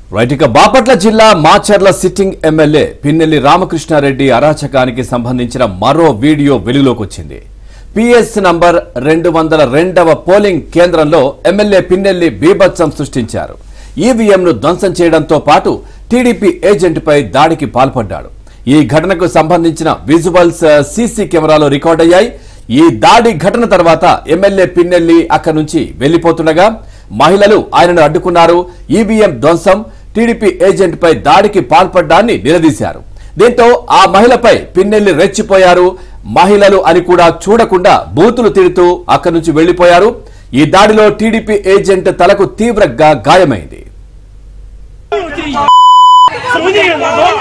Right ఇక బాపట్ల జిల్లా Macherla sitting MLA Pinnelli Ramakrishna Reddy అరాచకానికి సంబంధించిన మరో వీడియో వెలుగులోకి వచ్చింది పిఎస్ నంబర్ రెండు వందల రెండవ పోలింగ్ కేంద్రంలో ఎమ్మెల్యే పిన్నెల్లి బీభత్సం సృష్టించారు ఈవీఎంను ధ్వంసం చేయడంతో పాటు టీడీపీ ఏజెంట్పై దాడికి పాల్పడ్డాడు ఈ ఘటనకు సంబంధించిన విజువల్స్ ఆ, సీసీ కెమెరాలో రికార్డ్ అయ్యాయి ఈ దాడి ఘటన తర్వాత ఎమ్మెల్యే పిన్నెల్లి అక్కడి నుంచి వెళ్లిపోతుండగా మహిళలు ఆయనను అడ్డుకున్నారు ఈవీఎం ధ్వంసం టీడీపీ ఏజెంట్ పై దాడికి పాల్పడ్డాన్ని నిలదీశారు దీంతో ఆ మహిళపై పిన్నెల్లి రెచ్చిపోయారు మహిళలు అని కూడా చూడకుండా బూతులు తిడుతూ అక్కడి నుంచి వెళ్లిపోయారు ఈ దాడిలో టీడీపీ ఏజెంట్ తలకు తీవ్రంగా గాయమైంది समझिए ना तो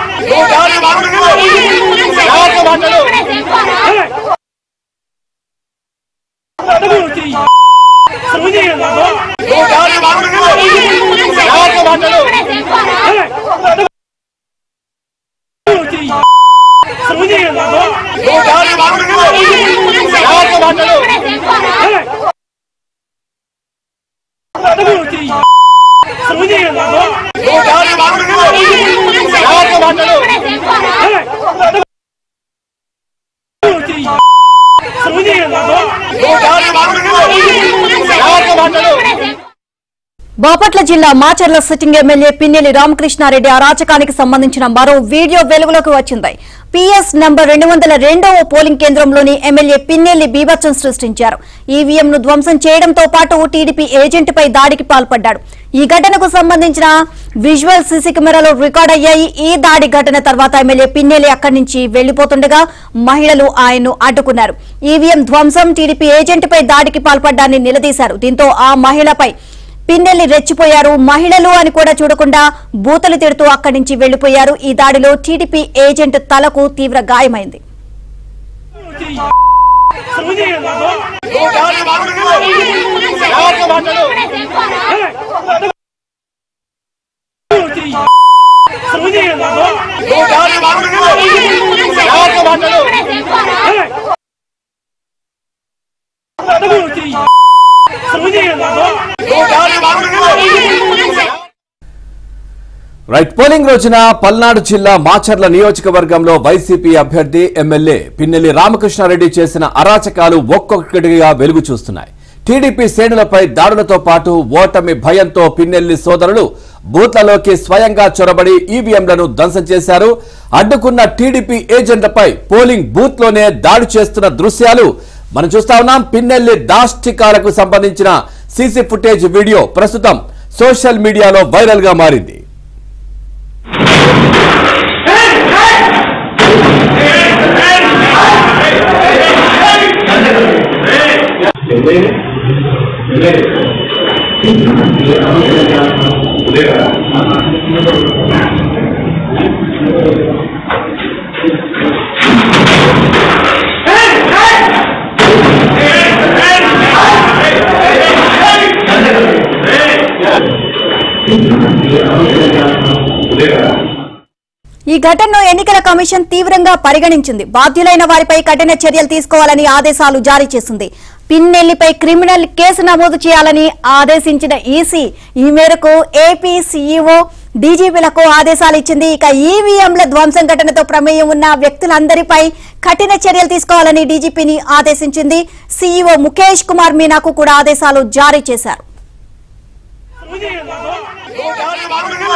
समझिए ना तो समझिए ना तो समझिए ना तो समझिए ना तो బాపట్ల జిల్లా మాచర్ల సిట్టింగ్ ఎమ్మెల్యే పిన్నెల్లి రామకృష్ణారెడ్డి అరాచకానికి సంబంధించిన మరో వీడియో వెలుగులోకి వచ్చింది పిఎస్ నంబర్ రెండు వందల రెండవ పోలింగ్ కేంద్రంలోని ఎమ్మెల్యే పిన్నెల్లి బీభత్సం సృష్టించారు ఈవీఎంను ధ్వంసం చేయడంతో పాటు టీడీపీ ఏజెంట్పై దాడికి పాల్పడ్డాడు ఈ ఘటనకు సంబంధించిన విజువల్ సీసీ కెమెరాలో రికార్డ్ అయ్యాయి ఈ దాడి ఘటన తర్వాత ఎమ్మెల్యే పిన్నెల్లి అక్కడి నుంచి వెళ్లిపోతుండగా మహిళలు ఆయన్ను అడ్డుకున్నారు ఈవీఎం ధ్వంసం టీడీపీ ఏజెంట్పై దాడికి పాల్పడ్డాన్ని నిలదీశారు దీంతో ఆ మహిళపై పిన్నెల్లి రెచ్చిపోయారు మహిళలు అని కూడా చూడకుండా బూతలు తిడుతూ అక్కడి నుంచి వెళ్లిపోయారు ఈ దాడిలో టీడీపీ ఏజెంట్ తలకు తీవ్ర గాయమైంది समझिए ना तो समझिए ना तो समझिए ना तो రైట్ పోలింగ్ రోజున పల్నాడు జిల్లా మాచర్ల నియోజకవర్గంలో వైసీపీ అభ్యర్థి ఎమ్మెల్యే పిన్నెల్లి రామకృష్ణారెడ్డి చేసిన అరాచకాలు ఒక్కొక్కటిగా వెలుగు చూస్తున్నాయి టీడీపీ శ్రేణులపై దాడులతో పాటు ఓటమి భయంతో పిన్నెల్లి సోదరులు బూత్లలోకి స్వయంగా చొరబడి ఈవీఎంలను ధ్వంసం చేశారు అడ్డుకున్న టీడీపీ ఏజెంట్లపై పోలింగ్ బూత్ లోనే దాడి చేస్తున్న దృశ్యాలు మనం చూస్తా ఉన్నాం పిన్నెల్లి దాష్టికాలకు సంబంధించిన సీసీ ఫుటేజ్ వీడియో ప్రస్తుతం సోషల్ మీడియాలో వైరల్ గా మారింది ఈ ఘటనను ఎన్నికల కమిషన్ తీవ్రంగా పరిగణించింది బాధ్యులైన వారిపై కఠిన చర్యలు తీసుకోవాలని ఆదేశాలు జారీ చేసింది పిన్నెల్లిపై క్రిమినల్ కేసు నమోదు చేయాలని ఆదేశించిన ఈసీ ఈ మేరకు ఏపీ సీఈఓ డీజీపీలకు ఆదేశాలు ఇచ్చింది ఇక ఈవీఎంల ధ్వంసం ఘటనతో ప్రమేయం ఉన్న వ్యక్తులందరిపై కఠిన చర్యలు తీసుకోవాలని డీజీపీని ఆదేశించింది సీఈఓ ముఖేష్ కుమార్ మీనాకు కూడా ఆదేశాలు జారీ చేశారు समझिए ना तो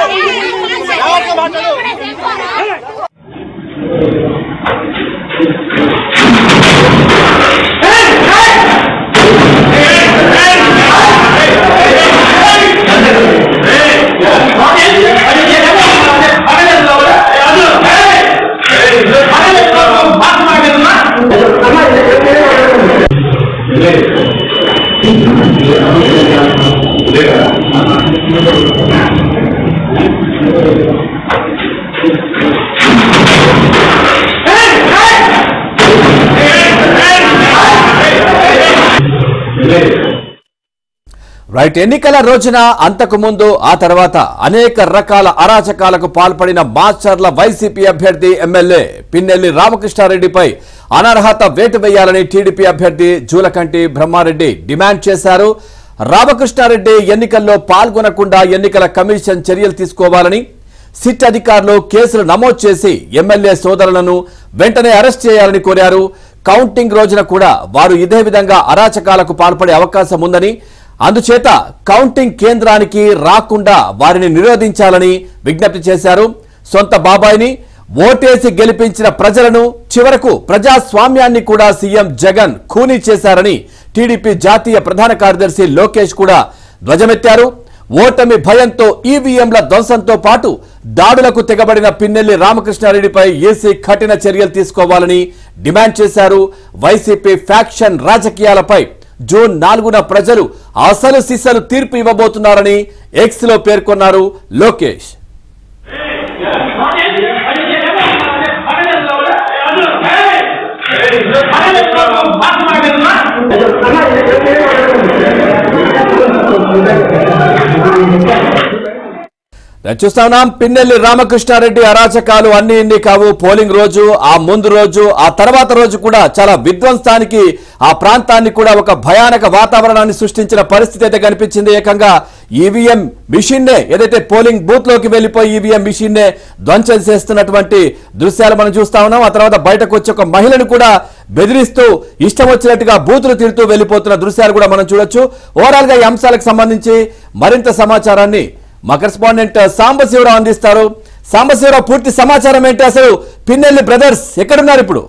రైట్ ఎన్నికల రోజున అంతకు ముందు ఆ తర్వాత అనేక రకాల అరాచకాలకు పాల్పడిన మాచర్ల వైసీపీ అభ్యర్థి ఎమ్మెల్యే పిన్నెల్లి రామకృష్ణారెడ్డిపై అనర్హత వేటు వేయాలని టీడీపీ అభ్యర్థి జూలకంటి బ్రహ్మారెడ్డి డిమాండ్ చేశారు రామకృష్ణారెడ్డి ఎన్నికల్లో పాల్గొనకుండా ఎన్నికల కమిషన్ చర్యలు తీసుకోవాలని సిట్ అధికారులు కేసులు నమోదు చేసి ఎమ్మెల్యే సోదరులను వెంటనే అరెస్ట్ చేయాలని కోరారు కౌంటింగ్ రోజున కూడా వారు ఇదే విధంగా అరాచకాలకు పాల్పడే అవకాశం ఉందని అందుచేత కౌంటింగ్ కేంద్రానికి రాకుండా వారిని నిరోధించాలని విజ్ఞప్తి చేశారు సొంత బాబాయిని ఓటేసి గెలిపించిన ప్రజలను చివరకు ప్రజాస్వామ్యాన్ని కూడా సీఎం జగన్ ఖూనీ చేశారని టీడీపీ జాతీయ ప్రధాన కార్యదర్శి లోకేష్ కూడా ధ్వజమెత్తారు ఓటమి భయంతో ఈవీఎంల ధ్వంసంతో పాటు దాడులకు తెగబడిన పిన్నెల్లి రామకృష్ణారెడ్డిపై ఈసీ కఠిన చర్యలు తీసుకోవాలని డిమాండ్ చేశారు వైసీపీ ఫ్యాక్షన్ రాజకీయాలపై జూన్ నాలుగున ప్రజలు అసలు సిసలు తీర్పు ఇవ్వబోతున్నారని ఎక్స్ లో పేర్కొన్నారు లోకేష్ నేను చూస్తా ఉన్నాం పిన్నెల్లి రామకృష్ణారెడ్డి అరాచకాలు అన్ని ఇన్ని కావు పోలింగ్ రోజు ఆ ముందు రోజు ఆ తర్వాత రోజు కూడా చాలా విధ్వంసానికి ఆ ప్రాంతాన్ని కూడా ఒక భయానక వాతావరణాన్ని సృష్టించిన పరిస్థితి అయితే కనిపించింది ఏకంగా ఈవీఎం మిషన్ నే ఏదైతే పోలింగ్ బూత్ లోకి వెళ్లిపోయి ఈవీఎం మిషన్ నే ధ్వంసం చేస్తున్నటువంటి దృశ్యాలు మనం చూస్తా ఉన్నాం ఆ తర్వాత బయటకు వచ్చి ఒక మహిళను కూడా బెదిరిస్తూ ఇష్టం వచ్చినట్టుగా బూతులు తిడుతూ వెళ్లిపోతున్న దృశ్యాలు కూడా మనం చూడొచ్చు ఓవరాల్ గా ఈ అంశాలకు సంబంధించి మరింత సమాచారాన్ని మా కరెస్పాండెంట్ సాంబశివరావు అందిస్తారు సాంబశివరావు పూర్తి సమాచారం ఏంటి అసలు పిన్నెల్లి బ్రదర్స్ ఎక్కడున్నారు ఇప్పుడు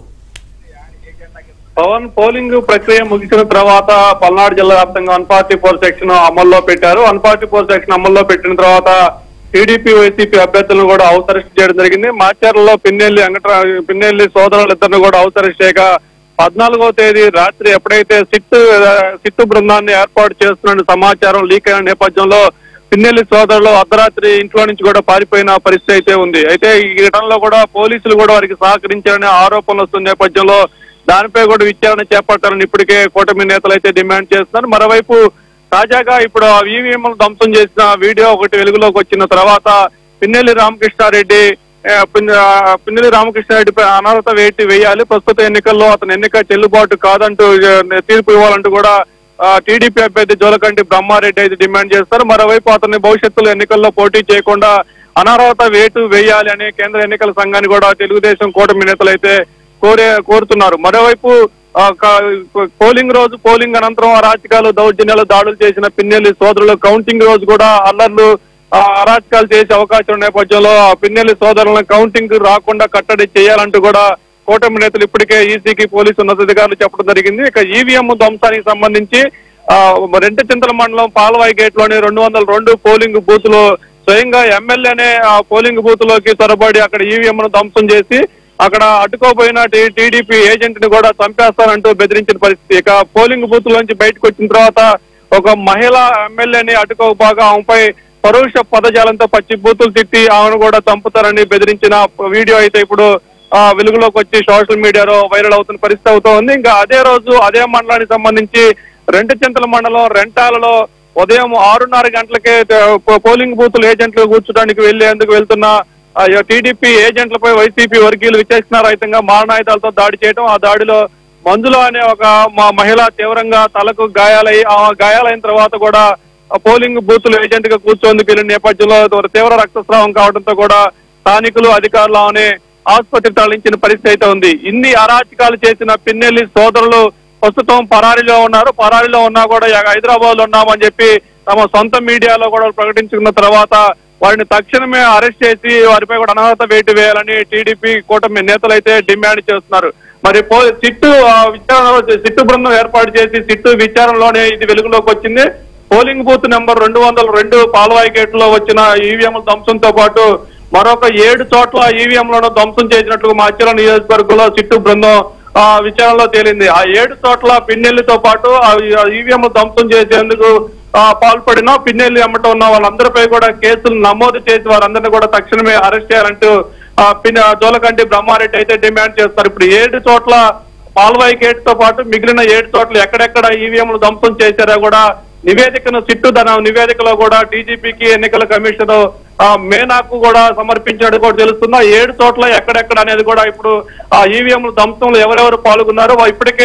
పవన్ పోలింగ్ ప్రక్రియ ముగిసిన తర్వాత పల్నాడు జిల్లా వ్యాప్తంగా వన్ ఫార్టీ ఫోర్ సెక్షన్ అమల్లో పెట్టారు వన్ ఫార్టీ ఫోర్ సెక్షన్ అమల్లో పెట్టిన తర్వాత టీడీపీ వైసీపీ అభ్యర్థులను కూడా హౌస్ అరెస్ట్ చేయడం జరిగింది మాచర్లలో పిన్నెల్లి వెంకట పిన్నెల్లి సోదరులిద్దరిని కూడా హౌస్ అరెస్ట్ చేయగా పద్నాలుగో తేదీ రాత్రి ఎప్పుడైతే సిట్ సిట్టు బృందాన్ని ఏర్పాటు చేస్తున్న సమాచారం లీక్ అయిన నేపథ్యంలో పిన్నెల్లి సోదరులు అర్ధరాత్రి ఇంట్లో నుంచి కూడా పారిపోయిన పరిస్థితి అయితే ఉంది అయితే ఈ ఘటనలో కూడా పోలీసులు కూడా వారికి సహకరించారనే ఆరోపణలు వస్తున్న నేపథ్యంలో దానిపై కూడా విచారణ చేపట్టాలని ఇప్పటికే కూటమి నేతలు అయితే డిమాండ్ చేస్తున్నారు మరోవైపు తాజాగా ఇప్పుడు ఈవీఎం ధ్వంసం చేసిన వీడియో ఒకటి వెలుగులోకి వచ్చిన తర్వాత పిన్నెల్లి రామకృష్ణారెడ్డి ఆ, పిన్- ఆ, పిన్నెల్లి రామకృష్ణారెడ్డిపై అనర్హత వేటి వేయాలి ప్రస్తుత ఎన్నికల్లో అతని ఎన్నిక చెల్లుబాటు కాదంటూ ఆ, తీర్పు ఇవ్వాలంటూ కూడా ఆ, టీడీపీ అభ్యర్థి జోలకంటి బ్రహ్మారెడ్డి అయితే డిమాండ్ చేస్తారు మరోవైపు అతన్ని భవిష్యత్తులో ఎన్నికల్లో పోటీ చేయకుండా అనర్హత వేటు వేయాలి అనే కేంద్ర ఎన్నికల సంఘాన్ని కూడా తెలుగుదేశం కూటమి నేతలు అయితే కోరే కోరుతున్నారు మరోవైపు ఆ, క- పోలింగ్ రోజు పోలింగ్ అనంతరం అరాచకాలు దౌర్జన్యాలు దాడులు చేసిన పిన్నెల్లి సోదరులు కౌంటింగ్ రోజు కూడా అల్లర్లు ఆ, అరాచకాలు చేసే అవకాశం ఉన్న నేపథ్యంలో ఆ పిన్నెల్లి సోదరులను కౌంటింగ్ రాకుండా కట్టడి చేయాలంటూ కూడా కూటమి నేతలు ఇప్పటికే ఈసీకి పోలీసు ఉన్నతాధికారులు చెప్పడం జరిగింది ఇక ఈవీఎం ధ్వంసానికి సంబంధించి ఆ, రెంట చింతల మండలం పాలవాయి గేట్ లోని రెండు వందల రెండు పోలింగ్ బూత్ లో స్వయంగా ఎమ్మెల్యేనే ఆ పోలింగ్ బూత్ లోకి చొరబడి అక్కడ ఈవీఎం ను ధ్వంసం చేసి అక్కడ అడ్డుకోపోయిన టీ- టీడీపీ ఏజెంట్ ని కూడా చంపేస్తారంటూ బెదిరించిన పరిస్థితి ఇక పోలింగ్ బూత్ లోంచి బయటకు వచ్చిన తర్వాత ఒక మహిళ ఎమ్మెల్యేని అడ్డుకోకపోగా ఆమెపై పరుష పదజాలంతో పచ్చి బూతులు తిట్టి ఆమెను కూడా చంపుతారని బెదిరించిన వీడియో అయితే ఇప్పుడు ఆ, వెలుగులోకి వచ్చి సోషల్ మీడియాలో వైరల్ అవుతున్న పరిస్థితి అవుతా ఉంది ఇంకా అదే రోజు అదే మండలానికి సంబంధించి రెండు చింతల మండలం రెంటాలలో ఉదయం ఆరున్నర గంటలకే పో- పోలింగ్ బూతులు ఏజెంట్లు కూర్చోడానికి వెళ్లేందుకు వెళ్తున్న ఆ, టీడీపీ ఏజెంట్లపై వైసీపీ వర్గీయులు విచక్షణారహితంగా మారణాయుధాలతో దాడి చేయడం ఆ దాడిలో మంజుల అనే ఒక మా మహిళ తీవ్రంగా తలకు గాయాలై ఆ గాయాలైన తర్వాత కూడా ఆ పోలింగ్ బూతులు ఏజెంట్ గా కూర్చోందుకు వెళ్ళిన నేపథ్యంలో తీవ్ర రక్తస్రావం కావడంతో కూడా స్థానికులు అధికారులు ఆమె ఆసుపత్రి తరలించిన పరిస్థితి అయితే ఉంది ఇన్ని అరాచకాలు చేసిన పిన్నెల్లి సోదరులు ప్రస్తుతం పరారీలో ఉన్నారు పరారీలో ఉన్నా కూడా హైదరాబాద్ లో ఉన్నామని చెప్పి తమ సొంత మీడియాలో కూడా ప్రకటించుకున్న తర్వాత వారిని తక్షణమే అరెస్ట్ చేసి వారిపై కూడా అనర్హత వేటు వేయాలని టీడీపీ కూటమి నేతలు అయితే డిమాండ్ చేస్తున్నారు మరి పో సిట్టు ఆ, విచారణ సిట్టు బృందం ఏర్పాటు చేసి సిట్టు విచారణలోనే ఇది వెలుగులోకి వచ్చింది పోలింగ్ బూత్ నెంబర్ రెండు వందల రెండు పాలవాయి గేట్ లో వచ్చిన ఈవీఎంల ధ్వంసంతో పాటు మరొక ఏడు చోట్ల ఈవీఎంలను ధ్వంసం చేసినట్లు మాచిల నియోజకవర్గంలో సిట్టు బృందం ఆ విచారణలో తేలింది ఆ ఏడు చోట్ల పిన్నెల్లితో పాటు ఆ ఈవీఎం ధ్వంసం చేసేందుకు ఆ, పాల్పడిన పిన్నెల్లి అమ్మటం ఉన్న వాళ్ళందరిపై కూడా కేసులు నమోదు చేసి వారందరినీ కూడా తక్షణమే అరెస్ట్ చేయాలంటూ ఆ, పిన్న జోలకంటి బ్రహ్మారెడ్డి అయితే డిమాండ్ చేస్తారు ఇప్పుడు ఏడు చోట్ల పాల్వాయి గేట్ తో పాటు మిగిలిన ఏడు చోట్ల ఎక్కడెక్కడ ఈవీఎంలు ధ్వంసం చేశారో కూడా నివేదికను సిట్టు తన నివేదికలో కూడా డీజీపీకి ఎన్నికల కమిషన్ ఆ, మేనాకు కూడా సమర్పించాడు కూడా తెలుస్తుంది ఆ ఏడు చోట్ల ఎక్కడెక్కడ అనేది కూడా ఇప్పుడు ఆ ఈవీఎంలు ధ్వంసంలో ఎవరెవరు పాల్గొన్నారో వా- ఇప్పటికే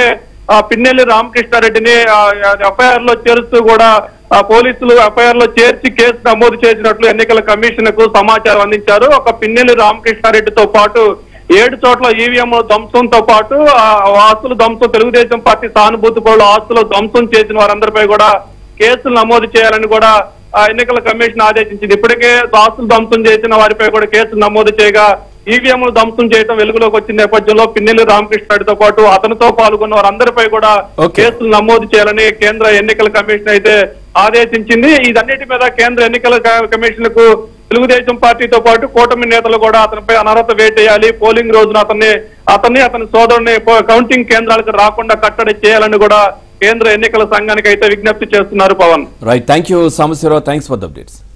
ఆ, పిన్నెల్లి రామకృష్ణారెడ్డిని ఎఫ్ఐఆర్ లో చేరుస్తూ కూడా ఆ, పోలీసులు ఎఫ్ఐఆర్ లో చేర్చి కేసు నమోదు చేసినట్లు ఎన్నికల కమిషన్ కు సమాచారం అందించారు ఒక పిన్నెల్లి రామకృష్ణారెడ్డితో పాటు ఏడు చోట్ల ఈవీఎం ధ్వంసంతో పాటు ఆ ఆస్తులు ధ్వంసం తెలుగుదేశం పార్టీ సానుభూతి పరుల ఆస్తులు ధ్వంసం చేసిన వారందరిపై కూడా కేసులు నమోదు చేయాలని కూడా ఆ ఎన్నికల కమిషన్ ఆదేశించింది ఇప్పటికే ఆస్తులు ధ్వంసం చేసిన వారిపై కూడా కేసులు నమోదు చేయగా ఈవీఎంలు ధ్వంసం చేయడం వెలుగులోకి వచ్చిన నేపథ్యంలో పిన్నెల్లి రామకృష్ణారెడ్డితో పాటు అతనితో పాల్గొన్న వారందరిపై కూడా Okay. కేసులు నమోదు చేయాలని కేంద్ర ఎన్నికల కమిషన్ అయితే ఆదేశించింది ఇదన్నిటి మీద కేంద్ర ఎన్నికల క- కమిషన్ కు తెలుగుదేశం పార్టీతో పాటు కూటమి నేతలు కూడా అతనిపై అనర్హత వేటేయాలి పోలింగ్ రోజున అతన్ని అతన్ని అతని సోదరుని పో- కౌంటింగ్ కేంద్రాలకు రాకుండా కట్టడి చేయాలని కూడా కేంద్ర ఎన్నికల సంఘానికి అయితే విజ్ఞప్తి చేస్తున్నారు Pawan right thank you Sambasivarao thanks for the updates